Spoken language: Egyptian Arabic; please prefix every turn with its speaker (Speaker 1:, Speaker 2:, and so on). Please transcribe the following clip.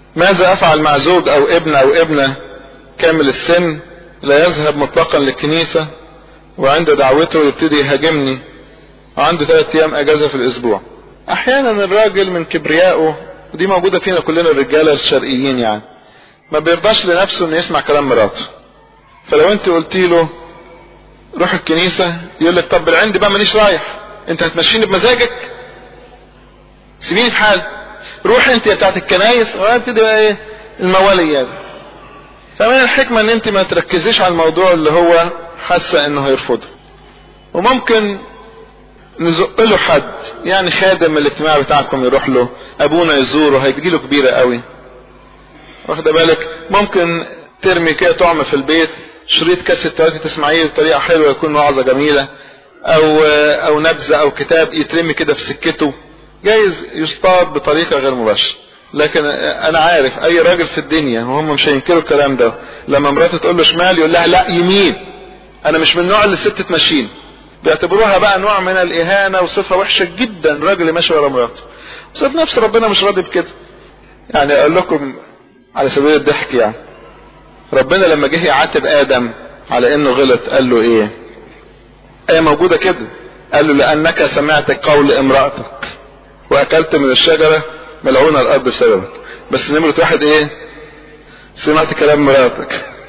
Speaker 1: ماذا افعل مع زوج او ابن او ابنة كامل السن لا يذهب مطلقا للكنيسة وعند دعوته يبتدي يهاجمني وعنده ثلاث ايام اجازة في الاسبوع احيانا الراجل من كبريائه ودي موجودة فينا كلنا الرجالة الشرقيين يعني ما بيرضاش لنفسه انه يسمع كلام مراته فلو انت قلتي له روح الكنيسة يقول لك طب بالعند بقى مانيش رايح انت هتمشيني بمزاجك سيبيني في حالي روح انت يا بتاعت الكنايس وابتدي بقى ايه المواليات فمن الحكمة ان انت ما تركزيش على الموضوع اللي هو حاسة انه هيرفضه وممكن نزق له حد يعني خادم الاجتماع بتاعكم يروح له ابونا يزوره هيجي له كبيرة قوي واخده بالك ممكن ترمي كده طعم في البيت شريط كاسيت تلاتة تسمعيه بطريقة حلوة يكون وعظة جميلة او او نبذة او كتاب يترمي كده في سكته جايز يصطاد بطريقة غير مباشرة لكن انا عارف اي راجل في الدنيا وهم مش هينكروا الكلام ده لما مراته تقول له شمال يقول لها لا يمين انا مش من النوع اللي الست تمشيني بيعتبروها بقى نوع من الاهانة وصفة وحشة جدا الراجل ماشي ورا مراته بس في نفس ربنا مش راضي بكده يعني اقول لكم على سبيل الضحك يعني ربنا لما جه يعاتب ادم على انه غلط قال له ايه ايه موجودة كده قال له لانك سمعت قول امرأتك واكلت من الشجرة ملعونة الارض بسببك بس نمرة واحد ايه سمعت كلام مراتك